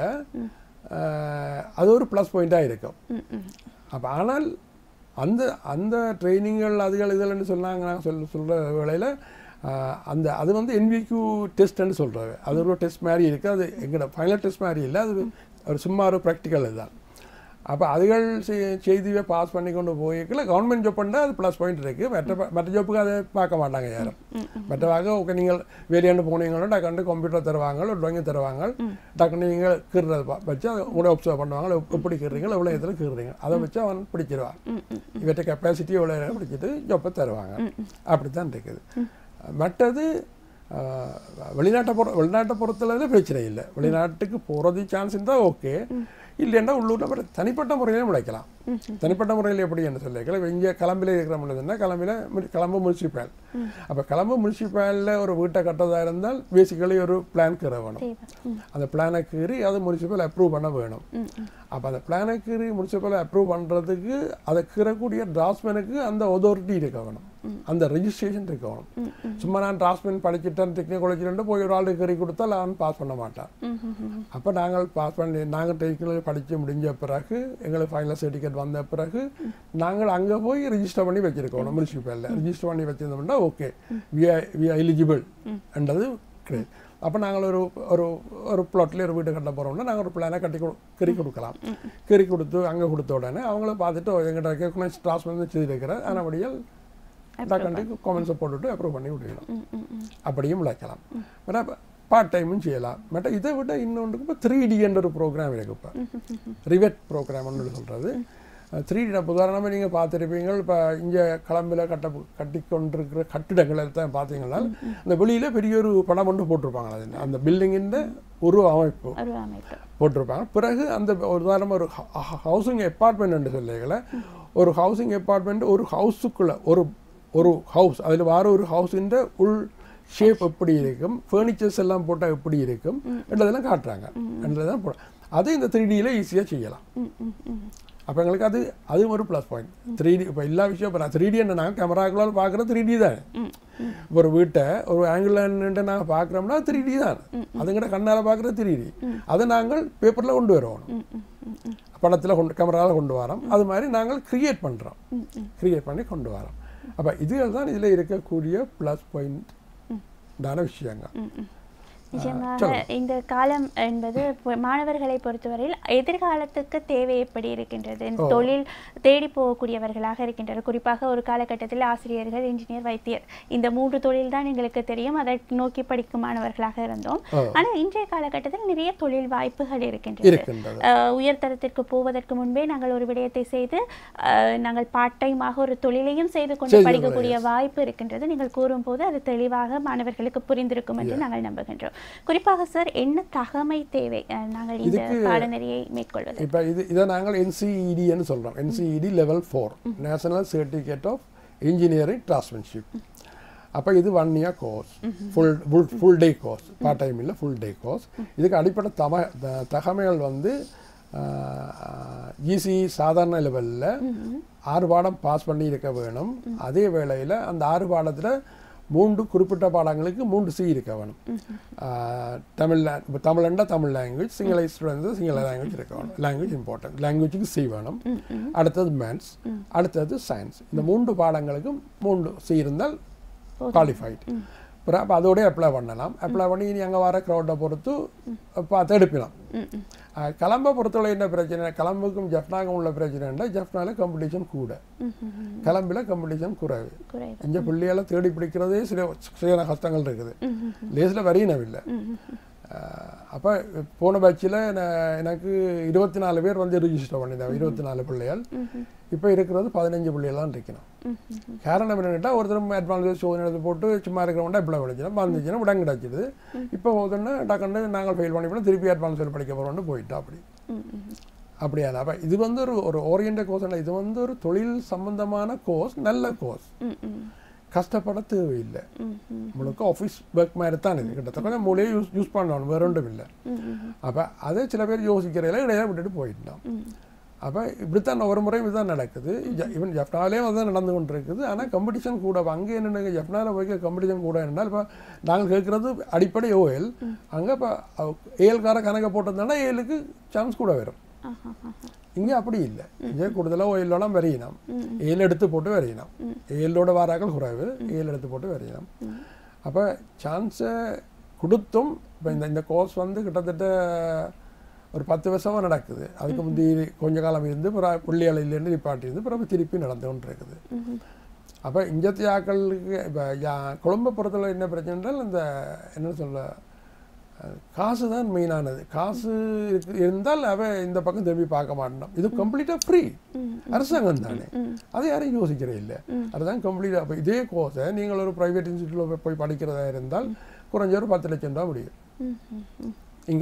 அது ஒரு ப்ளஸ் பாயிண்ட்டாக இருக்கும் அப்போ ஆனால் அந்த அந்த ட்ரைனிங்கள் அதுகள் இதுகள்னு சொன்னாங்க நான் சொல் சொல்கிற வேளையில் அந்த அது வந்து என்விக்யூ டெஸ்ட்னு சொல்கிறாங்க அது ஒரு டெஸ்ட் மாதிரி இருக்குது அது எங்களோட ஃபைனல் டெஸ்ட் மாதிரி இல்லை அது ஒரு சும்மா ஒரு ப்ராக்டிக்கல் இதுதான் அப்போ அதுகள் செய்தியை பாஸ் பண்ணி கொண்டு போய்க்கல கவர்மெண்ட் ஜாப் பண்ணால் அது ப்ளஸ் பாயிண்ட் இருக்குது மற்ற மற்ற ஜாப்புக்கு அதை பார்க்க மாட்டாங்க யாரும் மற்றவாக ஓகே நீங்கள் வெளியாண்டு போனீங்கன்னா டக்குன்னு கம்ப்யூட்டர் தருவாங்க ஒரு ட்ராயிங் தருவாங்க டக்குன்னு நீங்கள் கீறுறதை வச்சு அதை கூட ஒப்சர்வ் பண்ணுவாங்க எப்படி கீறுறீங்க எவ்வளோ இடத்துல கீறுறீங்க அதை வச்சு அவன் பிடிச்சிருவான் இவற்றை கெப்பாசிட்டி எவ்வளோ நேரம் பிடிச்சிட்டு ஜாப்பை தருவாங்க அப்படி தான் இருக்குது மற்றது வெளிநாட்டை பொறு வெளிநாட்டை பொறுத்தளவில் பிரச்சனை இல்லை வெளிநாட்டுக்கு போகிறது சான்ஸ் இருந்தால் ஓகே இல்லைன்னா உள்ளூரில் அப்புறம் தனிப்பட்ட முறையிலும் உழைக்கலாம் தனிப்பட்ட முறையில் எப்படி என்ன சொல்லிக்கலாம் இங்கே கிளம்பில இருக்கிற முடியுதுன்னா கிளம்பில கிளம்பு முனிசிபால் அப்போ கிளம்பு முனிசிபாலில் ஒரு வீட்டை கட்டுறதா இருந்தால் பேசிக்கலி ஒரு பிளான் கீற வேணும் தேவை ம் அந்த பிளானை கீறி அதை முனிசிபல் அப்ரூவ் பண்ண வேணும் ம் ம் அப்போ அந்த பிளானை கீறி முனிசிபல் அப்ரூவ் பண்ணுறதுக்கு அதை கீறக்கூடிய டிராஃப்ட்மேனுக்கு அந்த ஒதாரிட்டி இருக்க வேணும் அந்த ரெஜிஸ்ட்ரேஷன் இருக்க வேணும் ம் ம் சும்மா நான் டிராஃப்ட்மேன் படிச்சுட்டேன் டெக்னிக் காலேஜ்லேருந்து போய் ஒரு ஆளுக்கு கீறி கொடுத்தா அவன் பாஸ் பண்ண மாட்டான் ம் ம் ம் அப்போ நாங்கள் பாஸ் பண்ணி நாங்கள் டெக்னிக்கல் படித்து முடிஞ்ச பிறகு எங்களுக்கு ஃபைனல் சர்டிஃபிகேட் வந்த பிறகு நாங்கள் அங்கே போய் ரிஜிஸ்டர் பண்ணி வச்சிருக்கோம் முனிசிபலில் ரிஜிஸ்டர் பண்ணி வச்சிருந்தோம்னா ஓகே வி வி எலிஜிபிள் என்றது கிடையாது அப்போ நாங்கள் ஒரு ஒரு ஒரு பிளாட்லேயே ஒரு வீடு கட்ட போகிறோம்னா நாங்கள் ஒரு பிளானை கட்டி கொடு கறி கொடுக்கலாம் கறி கொடுத்து அங்கே கொடுத்த உடனே அவங்களும் பார்த்துட்டு எங்கிட்ட ரெக்கக்னைஸ் ட்ரான்ஸ் வந்து செய்திருக்கிற அதனபடியால் டாக்கண்ட்டுக்கு காமெண்ட்ஸை போட்டுவிட்டு அப்ரூவ் பண்ணி விட்டுக்கலாம் ம் ம் ம் அப்படியும் உழைக்கலாம் மற்ற பார்ட் டைமும் செய்யலாம் மற்ற இதை விட இன்னொன்று இப்போ த்ரீ என்ற ஒரு ப்ரோக்ராம் இருக்கு இப்போ ரிவெட் ப்ரோக்ராம்னு சொல்கிறது த்ரீ டி உதாரணமாக நீங்கள் பார்த்துருப்பீங்க இப்போ இங்கே கிளம்பில் கட்ட கட்டி கொண்டிருக்கிற கட்டிடங்களை தான் பார்த்தீங்கன்னா அந்த வெளியில் பெரிய ஒரு படம் ஒன்று போட்டிருப்பாங்க அது அந்த பில்டிங்கின் ஒரு அமைப்பு ஒரு அமைப்பு போட்டிருப்பாங்க பிறகு அந்த ஒரு உதாரணமாக ஒரு ஹவுசிங் அப்பார்ட்மெண்ட் சொல்லிகளை ஒரு ஹவுசிங் அப்பார்ட்மெண்ட் ஒரு ஹவுஸுக்குள்ள ஒரு ஒரு ஹவுஸ் அதில் வர ஒரு ஹவுஸின் உள் ஷேப் எப்படி இருக்கும் ஃபர்னிச்சர்ஸ் எல்லாம் போட்டால் எப்படி இருக்கும் என்றதெல்லாம் காட்டுறாங்க என்றதான் போட அது இந்த த்ரீ டியில் ஈஸியாக செய்யலாம் ம் ம் ம் அப்போ எங்களுக்கு அது அதுவும் ஒரு ப்ளஸ் பாயிண்ட் த்ரீ டி இப்போ எல்லா விஷயம் இப்போ நான் த்ரீ டி என்ன நாங்கள் கேமராக்களால் பார்க்குற த்ரீ டி தான் ம் ம் இப்போ ஒரு வீட்டை ஒரு ஆங்கிள் நின்று நாங்கள் பார்க்குறோம்னா த்ரீ டி தான் அதுங்கிட்ட கண்ணால் பார்க்குறது த்ரீ டி அதை நாங்கள் பேப்பரில் கொண்டு வருவோம் ம் ம் ம் ம் படத்தில் கொண்டு கேமராவில் கொண்டு வரோம் அது மாதிரி நாங்கள் கிரியேட் பண்ணுறோம் ம் ம் கிரியேட் பண்ணி கொண்டு வரோம் அப்போ இதுகள் தான் இதில் இருக்கக்கூடிய ப்ளஸ் பாயிண்ட் தான விஷயங்கள் ம், ம். நிச்சயமாக இந்த காலம் என்பது பொ- மாணவர்களை பொறுத்தவரையில் எதிர்காலத்துக்கு தேவை எப்படி இருக்கின்றது இந்த தொழில் தேடி போகக்கூடியவர்களாக இருக்கின்றனர் குறிப்பாக ஒரு காலகட்டத்தில் ஆசிரியர்கள் இன்ஜினியர் வைத்தியர் இந்த மூன்று தொழில் தான் எங்களுக்கு தெரியும் அதை நோக்கி படிக்கும் மாணவர்களாக இருந்தோம் ஓ. ஆனால் இன்றைய காலகட்டத்தில் நிறைய தொழில் வாய்ப்புகள் இருக்கின்றது இருக்கின்றது அஹ், உயர்தரத்திற்கு போவதற்கு முன்பே நாங்கள் ஒரு விடயத்தை செய்து அஹ், நாங்கள் பார்ட் டைமாக ஒரு தொழிலையும் செய்து கொண்டு செய்து படிக்கக்கூடிய வாய்ப்பு இருக்கின்றது நீங்கள் கூறும்போது அது தெளிவாக மாணவர்களுக்கு புரிந்திருக்கும் என்று நாங்கள் நம்புகின்றோம் குறிப்பாக சார் என்ன தகமை தேவை அஹ், நாங்கள் இந்த பாடநெறியை மேற்கொள்வது இப்போ இது இதை நாங்கள் என்சிஇடின்னு சொல்கிறோம் NCET level four National Certificate of Engineering draughtsmanship அப்போ இது one year course full full full day course part time இல்லை ஃபுல் டே கோர்ஸ் இதுக்கு அடிப்படை தம த- தகமைகள் வந்து ஜிசி சாதாரண லெவலில் ஆறு பாடம் பாஸ் பண்ணி இருக்க வேணும் அதே வேளையில் அந்த ஆறு பாடத்தில் மூன்று குறிப்பிட்ட பாடங்களுக்கு மூன்று சி இருக்க வேணும் ஆஹ் தமிழ் இப்போ தமிழ்ண்டா Tamil language Sinhala students Sinhala language இருக்க வேணும் லாங்குவேஜ் இம்பார்ட்டன்ட் லாங்குவேஜுக்கு சி வேணும் அடுத்தது மேத்ஸ் அடுத்தது சயின்ஸ் இந்த மூன்று பாடங்களுக்கும் மூன்று சி இருந்தால் குவாலிஃபைட் அப்புறம் அப்போ அதோடய அப்ளை பண்ணலாம் அப்ளை பண்ணி இனி அங்கே வர க்ரௌட்டை பொறுத்து பார்த்து எடுப்பிலாம் ம், ம். ஆஹ் கலம்பை பொறுத்தவரை என்ன பிரச்சனை கலம்புக்கும் ஜெஃப்னாக்கும் உள்ள பிரச்சனைன்னா ஜெஃப்னால காம்படிஷன் கூட ம், ம், ம். கலம்பில் காம்படிஷன் குறைவு குறைவு இங்கே பிள்ளையெல்லாம் தேடி பிடிக்கிறதே சில சில கஷ்டங்கள் இருக்குது லேஸில் வரையினவில்லை ம், ம், ம். அப்போ போன பேட்சில் எனக்கு இருபத்தி நாலு பேர் வந்து ரிஜிஸ்டர் பண்ணியிருந்தாங்க இருபத்தி நாலு பிள்ளைகள் இப்போ இருக்கிறது பதினஞ்சு பிள்ளைகள்லாம் இருக்கணும் ம், ம், ம். காரணம் என்னென்னா ஒருத்தர் அட்வான்ஸ் சோதனை எடுத்து போட்டு சும்மா இருக்கிறவங்க இப்படி படிச்சுனா வந்துச்சுன்னா உடன் கிடச்சிடுது இப்போ போதுன்னா டக்குன்னு நாங்கள் ஃபெயில் பண்ணி போனால் திருப்பி அட்வான்ஸ் படிக்க போகிறோம்னு போயிட்டா அப்படி ம், ம், ம். அப்படியா அப்போ இது வந்து ஒரு ஒரு ஓரியன்ட் கோர்ஸ் இல்லை இது வந்து ஒரு தொழில் சம்பந்தமான கோர்ஸ் நல்ல கோர்ஸ் ம், ம். கஷ்டப்பட தேவையில்லை ம், ம். உங்களுக்கு ஆஃபீஸ் ஒர்க் மாதிரி தான் இது கிட்டத்தட்ட மூலையே யூஸ் யூஸ் பண்ணணும் வேற ஒன்றும் இல்லை ம், ம், ம். அப்போ அதே சில பேர் யோசிக்கிறதில்ல இடையில விட்டுட்டு போயிட்டோம் ம். அப்போ இப்படித்தான் ஒரு முறை இப்படிதான் நடக்குது ஈவன் ஜப்னாலே வந்து நடந்து கொண்டு இருக்குது ஆனால் காம்படிஷன் கூட அங்கே என்னென்ன ஜப்னால போய் காம்படிஷன் கூட என்றால் இப்போ நாங்கள் கேட்குறது அடிப்படை ஓஎல் அங்கே இப்போ ஏஎல்கார கணக்கை போட்டிருந்தாங்கன்னா ஏழுக்கு சான்ஸ் கூட வரும் ஆஹா, ஆஹா. இங்கே அப்படி இல்லை இங்கே கூடுதலாக ஓயிலோட வரையினோம் ஏழு எடுத்து போட்டு வரையினோம் ஏழோட வாராக்கள் குறைவு ஏழு எடுத்து போட்டு வரையினோம் அப்போ சான்ஸை கொடுத்தும் இப்போ இந்த இந்த கோர்ஸ் வந்து கிட்டத்தட்ட ஒரு பத்து வருஷமாக நடக்குது அதுக்கு முந்தி கொஞ்ச காலம் இருந்து பிறகு புள்ளியாலையிலேருந்து நிப்பாட்டி இருந்து பிறகு திருப்பி நடந்து கொண்டு இருக்குது ம், அப்போ இங்கத்தி ஆக்களுக்கு இப்போ கொழும்பை பொறுத்தவரை என்ன பிரச்சனை என்றால் இந்த என்ன சொல்ல அஹ், காசு தான் மெயினானது காசு இருக்கு- இருந்தால் அவ இந்த பக்கம் திரும்பி பார்க்க மாட்டோம் இது கம்ப்ளீட்டாக ஃப்ரீ ம், அரசாங்கம் தானே ம். அதை யாரும் யோசிக்கிறே இல்லை அதுதான் கம்ப்ளீட்டாக அப்போ இதே கோர்ஸை நீங்கள் ஒரு ப்ரைவேட் இன்ஸ்டியூட்டில் போய் படிக்கிறதா இருந்தால் குறைஞ்ச ஒரு பத்து லட்சம் ரூபா முடியும் ம், ம், ம். இங்கே ஃப்ரீ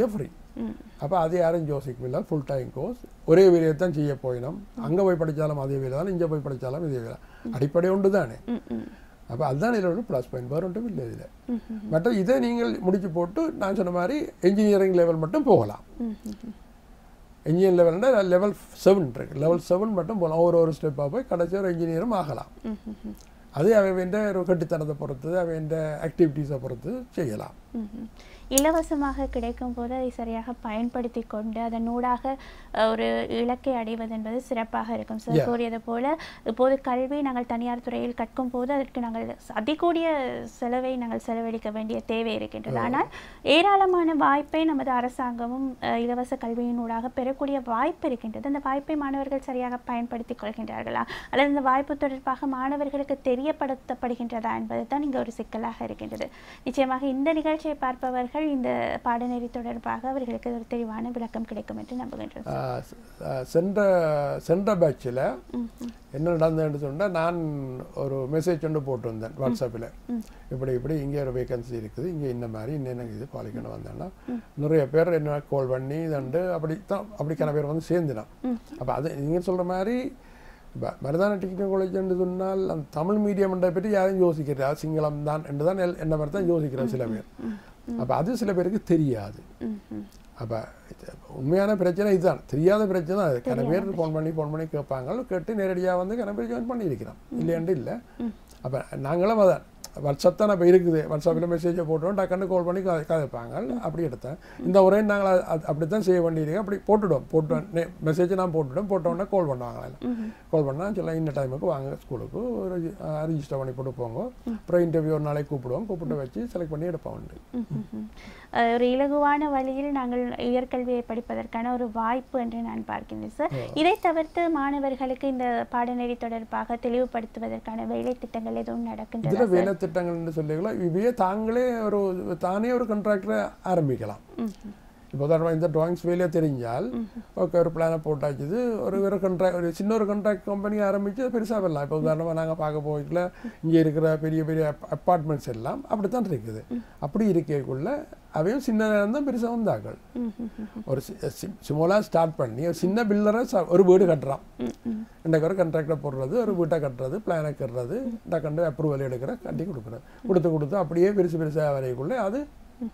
ம் அப்போ அது யாரும் யோசிக்கவில்லை ஃபுல் டைம் கோர்ஸ் ஒரே வேலையை தான் செய்ய போயினோம் அங்கே போய் படித்தாலும் அதே வேலை தான் இங்கே போய் படித்தாலும் இதே வேலை அடிப்படை ஒன்று தானே ம் ம் அப்போ அதுதான் இதில் ஒரு ப்ளஸ் பாயிண்ட் வேறு ஒன்றும் இல்லை இதில் ம் ம் மற்ற இதை நீங்கள் முடிச்சு போட்டு நான் சொன்ன மாதிரி என்ஜினியரிங் லெவல் மட்டும் போகலாம் ம் ம் இன்ஜினியர் லெவல்னா லெவல் செவன் இருக்கு லெவல் செவன் மட்டும் போகலாம் ஒரு ஒரு ஸ்டெப்பாக போய் கடைசி ஒரு இன்ஜினியரும் ஆகலாம் ம் ம் அது அவன் ஒரு கட்டித்தனத்தை பொறுத்து அவன் ஆக்டிவிட்டீஸை பொறுத்து செய்யலாம் ம்ஹும். இலவசமாக கிடைக்கும் போது அதை சரியாக பயன்படுத்தி கொண்டு அதன் ஊடாக அஹ், ஒரு இலக்கை அடைவது என்பது சிறப்பாக இருக்கும் சார் Yeah. கூறியது போல இப்போது கல்வி நாங்கள் தனியார் துறையில் கற்கும் போது அதற்கு நாங்கள் அதிகூடிய செலவை நாங்கள் செலவழிக்க வேண்டிய தேவை இருக்கின்றது ஆனால் ஏராளமான வாய்ப்பை நமது அரசாங்கமும் அஹ், இலவச கல்வியின் ஊடாக பெறக்கூடிய வாய்ப்பு இருக்கின்றது அந்த வாய்ப்பை மாணவர்கள் சரியாக பயன்படுத்திக் கொள்கின்றார்களா அல்லது இந்த வாய்ப்பு தொடர்பாக மாணவர்களுக்கு தெரியப்படுத்தப்படுகின்றதா என்பது தான் இங்கே ஒரு சிக்கலாக இருக்கின்றது நிச்சயமாக இந்த நிகழ்ச்சியை பார்ப்பவர்கள் இந்த பாடநெறி தொடர்பாக அவர்களுக்கு ஒரு தெளிவான விளக்கம் கிடைக்கும் என்று நம்புகின்றோம் ஆஹ் செ- ஆஹ் சென்ற சென்ற பேட்சில் என்ன நடந்ததுன்னு சொன்னால் நான் ஒரு மெசேஜ் ஒன்று போட்டு வந்தேன் வாட்ஸ்அப்பில் இப்படி இப்படி இங்கே ஒரு வேகன்சி இருக்குது இங்கே இந்த மாதிரி இன்னென்ன இது பாலிக்கணும் வந்தேன்னா நிறைய பேர் என்ன கால் பண்ணி இதண்டு அப்படி தான் அப்படிக்கான பேர் வந்து சேர்ந்துனான் அப்போ அது நீங்கள் சொல்கிற மாதிரி இப்போ மருதான டெக்னிக்கல் காலேஜ் சொன்னால் அந்த தமிழ் மீடியம்ன்ற பற்றி யாரும் யோசிக்கிறா சிங்களம் தான் என்று தான் எல்- என்ன மாதிரி தான் யோசிக்கிறோம் சில பேர் அப்போ அது சில பேருக்கு தெரியாது ம், ம். அப்போ உண்மையான பிரச்சனை இதுதான் தெரியாத பிரச்சனை தான் அது கன பேர் ஃபோன் பண்ணி ஃபோன் பண்ணி கேட்பாங்க கேட்டு நேரடியாக வந்து கன பேர் ஜாயின் பண்ணியிருக்கிறோம் இல்லையாண்டு இல்லை அப்போ நாங்களும் அதான் வாட்ஸ்அப் தான் இப்போ இருக்குது வாட்ஸ்அப்பில் மெசேஜை போட்டுவோம் டக்குன்னு கால் பண்ணி கா கதைப்பாங்க அப்படி எடுத்தேன் இந்த முறை நாங்கள் அது- அது அப்படி தான் செய்ய வேண்டியிருக்கோம் அப்படி போட்டுவிடுவோம் போட்டு மெசேஜை நான் போட்டுவிடுவோம் போட்டோன்னே கால் பண்ணுவாங்க எல்லாம் கால் பண்ணால் சொல்ல இந்த டைமுக்கு வாங்க ஸ்கூலுக்கு ஒரு ரிஜிஸ்டர் பண்ணி போட்டு போங்க அப்புறம் இன்டர்வியூ ஒரு நாளைக்கு கூப்பிடுவோம் கூப்பிட்டு வச்சு செலக்ட் பண்ணி எடுப்போம் உண்டு ம், ம், ம். அஹ், ஒரு இலகுவான வழியில் நாங்கள் உயர்கல்வியை படிப்பதற்கான ஒரு வாய்ப்பு என்று நான் பார்க்கின்றேன் சார் இதை தவிர்த்து மாணவர்களுக்கு இந்த பாடநெறி தொடர்பாக தெளிவுபடுத்துவதற்கான வேலை திட்டங்கள் எதுவும் நடக்கின்றதா இதில் வேலை திட்டங்கள்னு சொல்லிக்கலாம் இவையே தாங்களே ஒரு தானே ஒரு கான்ட்ராக்டரை ஆரம்பிக்கலாம் இப்போ உதாரணமாக இந்த ட்ராயிங்ஸ் வேலையை தெரிஞ்சால் ஓகே ஒரு பிளானை போட்டாச்சுது ஒரு ஒரு கண்ட்ராக்ட் ஒரு சின்ன ஒரு கான்ட்ராக்ட் கம்பெனி ஆரம்பித்து பெருசாக வரலாம் இப்போ உதாரணமாக நாங்கள் பார்க்க போய்க்கல இங்கே இருக்கிற பெரிய பெரிய அப்பார்ட்மெண்ட்ஸ் எல்லாம் அப்படித்தான் இருக்குது அப்படி இருக்கக்குள்ள அவையும் சின்னதாக இருந்தால் பெருசாக வந்தார்கள் ம், ம், ம். ஒரு சிமோலாக ஸ்டார்ட் பண்ணி ஒரு சின்ன பில்லரை ஒரு வீடு கட்டுறான் ம், ம். இன்றைக்கு ஒரு கண்ட்ராக்டை போடுறது ஒரு வீட்டை கட்டுறது பிளானை கட்டுறது டக்கண்டு அப்ரூவல் எடுக்கிற கட்டி கொடுக்குறது கொடுத்து கொடுத்து அப்படியே பெருசு பெருசாக வரைக்குள்ளே அது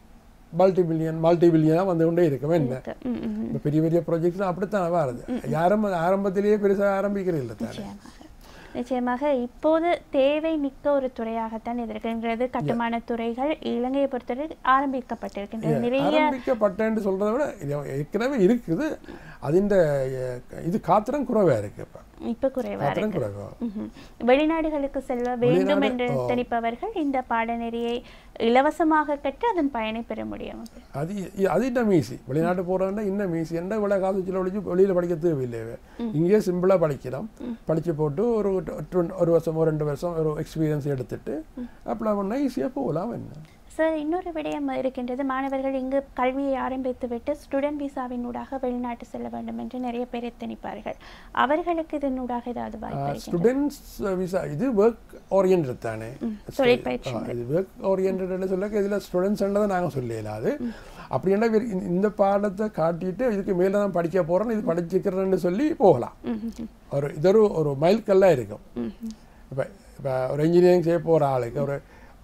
மல்டி பில்லியன் மல்டி பில்லியனாக வந்து கொண்டே இருக்கும் என்ன இருக்கு. ம், ம், ம். இப்போ பெரிய பெரிய ப்ராஜெக்ட்ஸ் அப்படித்தான் வருது யாரும் ஆரம்பத்திலேயே பெருசாக ஆரம்பிக்கிறது இல்லை தானே நிச்சயமாக நிச்சயமாக இப்போது தேவை மிக்க ஒரு துறையாகத்தான் இது இருக்கின்றது கட்டுமான துறைகள் இலங்கையை பொறுத்தவரை ஆரம்பிக்கப்பட்டிருக்கின்றது நிறைய ஆரம்பிக்கப்பட்டேன்னு சொல்கிறத விட இது ஏற்கனவே இருக்குது அதிண்ட இது காத்திரம் குறைவாக இருக்கு இப்போ இப்ப குறைவா காத்திரம் இருக்கு குறைவா ம்ஹும். வெளிநாடுகளுக்கு செல்ல வேண்டும் என்று நினைப்பவர்கள் இந்த பாடநெறியை இலவசமாக கற்று அதன் பயனை பெற முடியும் அது இ- அது இன்னும் ஈஸி வெளிநாட்டு போகிறோன்னா இன்னும் ஈஸி என்ன விலை காசு செலவழிச்சு வெளியில் படிக்க தேவையில்லை இங்கே சிம்பிளாக படிக்கிறோம் படித்து போட்டு ஒரு டு- ஒரு வருஷம் ஒரு ரெண்டு வருஷம் ஒரு எக்ஸ்பீரியன்ஸ் எடுத்துட்டு அப்ளை பண்ணால் ஈஸியாக போகலாம் என்ன சார் இன்னொரு விடயம் இருக்கின்றது மாணவர்கள் இங்கு கல்வியை ஆரம்பித்து விட்டு ஸ்டூடெண்ட் விசாவின் ஊடாக வெளிநாட்டு செல்ல வேண்டும் என்று நிறைய பேர் எத்தனிப்பார்கள் அவர்களுக்கு இதனூடாக ஏதாவது வாய்ப்பு இருக்கின்றது ஸ்டூடெண்ட்ஸ் விசா இது ஒர்க் ஓரியன்ட் தானே தொழிற்பயிற்சி ஆ, இது ஒர்க் ஓரியன்ட்னு சொல்ல இதில் ஸ்டூடெண்ட்ஸ்ன்றதை நாங்கள் சொல்லலாம் அது அப்படின்னா இவர் இந்த- இந்த பாடத்தை காட்டிட்டு இதுக்கு மேலே தான் படிக்க போகிறோம் இது படிச்சுக்கிறேன்னு சொல்லி போகலாம் ஒரு இது ஒரு ஒரு மைல்கல்லாக இருக்கும் இப்போ இப்போ ஒரு இன்ஜினியரிங் செய்ய போகிற ஆளுக்கு ஒரு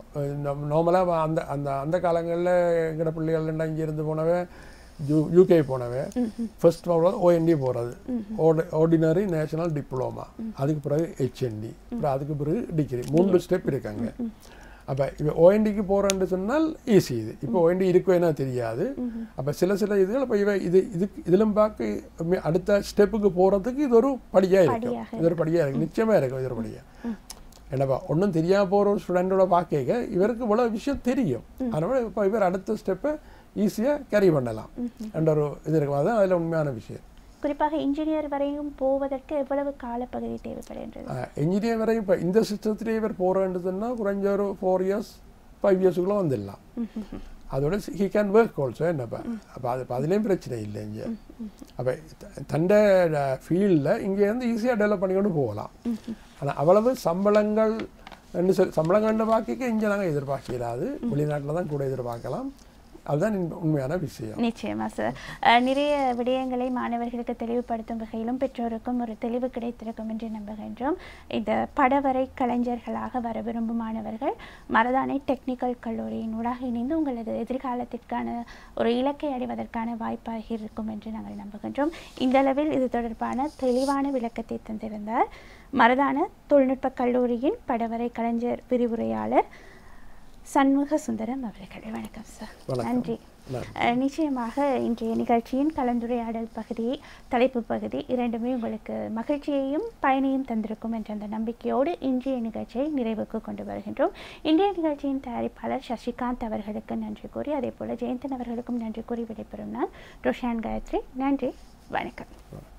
நார்மலாக அந்த அந்த அந்த காலங்களில் எங்கட பிள்ளைகள் இங்கே இருந்து போனவன் யூ யூகே போனவன் ஃபர்ஸ்ட் ஓஎன்டி போகிறது ஆர்டினரி நேஷனல் டிப்ளமா அதுக்கு பிறகு ஹெச்என்டி அப்புறம் அதுக்கு பிறகு டிகிரி மூன்று ஸ்டெப் இருக்காங்க அப்போ இப்போ ஓஎன்டிக்கு போகிறேன்னு சொன்னால் ஈஸி இது இப்போ ஓஎன்டி இருக்கவேனா தெரியாது அப்போ சில சில இதுகள் இப்போ இவ இது இதுக்கு இதிலும் பார்க்க மே- அடுத்த ஸ்டெப்புக்கு போகிறதுக்கு இது ஒரு படியாக இருக்கும் படியாக இது ஒரு படியாக இருக்கும் நிச்சயமாக இருக்கும் இது ஒரு படியாக என்னப்பா ஒன்றும் தெரியாம போகிற ஒரு ஸ்டூடெண்டோட பார்க்க இவருக்கு இவ்வளோ விஷயம் தெரியும் அதனால இப்போ இவர் அடுத்த ஸ்டெப்பை ஈஸியாக கேரி பண்ணலாம் என்ற ஒரு இது இருக்கும் அதுதான் அதில் உண்மையான விஷயம் குறிப்பாக இன்ஜினியர் வரையும் போவதற்கு எவ்வளவு காலப்பகுதி தேவைப்படுகின்றது இன்ஜினியர் வரை இப்போ இந்த சிஸ்டத்திலே இவர் போகிறேன்றதுன்னா குறைஞ்ச ஒரு ஃபோர் இயர்ஸ் ஃபைவ் இயர்ஸுக்குள்ளே வந்துடலாம் அதோட ஹி கேன் ஒர்க் ஆல்சோ என்னப்பா அப்போ அது இப்போ அதுலேயும் பிரச்சனை இல்லை இங்கே அப்போ தண்ட ஃபீல்டில் இங்கேருந்து ஈஸியாக டெவலப் பண்ணிக்கொண்டு போகலாம் ஆனால் அவ்வளவு சம்பளங்கள் என்று சொல் சம்பளங்கள்னு பார்க்க இங்கே நாங்கள் எதிர்பார்க்கிறாது வெளிநாட்டில் தான் கூட எதிர்பார்க்கலாம் அதுதான் உண்மை- உண்மையான விஷயம் நிச்சயமா சார் அஹ், நிறைய விடயங்களை மாணவர்களுக்கு தெளிவுபடுத்தும் வகையிலும் பெற்றோருக்கும் ஒரு தெளிவு கிடைத்திருக்கும் என்று நம்புகின்றோம் இந்த படவரை கலைஞர்களாக வர விரும்பும் மாணவர்கள் மரதானை டெக்னிக்கல் கல்லூரியின் ஊடாக இணைந்து உங்களது எதிர்காலத்திற்கான ஒரு இலக்கை அடைவதற்கான வாய்ப்பாக இருக்கும் என்று நாங்கள் நம்புகின்றோம் இந்த அளவில் இது தொடர்பான தெளிவான விளக்கத்தை தந்திருந்தார் மரதான தொழில்நுட்ப கல்லூரியின் படவரை கலைஞர் விரிவுரையாளர் சண்முக சுந்தரம் அவர்கள் வணக்கம் சார் வணக்கம். நன்றி நன்றி. அஹ், நிச்சயமாக இன்றைய நிகழ்ச்சியின் கலந்துரையாடல் பகுதி தலைப்பு பகுதி இரண்டுமே உங்களுக்கு மகிழ்ச்சியையும் பயனையும் தந்திருக்கும் என்ற அந்த நம்பிக்கையோடு இன்றைய நிகழ்ச்சியை நிறைவுக்கு கொண்டு வருகின்றோம் இன்றைய நிகழ்ச்சியின் தயாரிப்பாளர் சசிகாந்த் அவர்களுக்கு நன்றி கூறி அதே போல ஜெயந்தன் அவர்களுக்கும் நன்றி கூறி விடைபெறும் நான் ரோஷான் காயத்ரி நன்றி வணக்கம்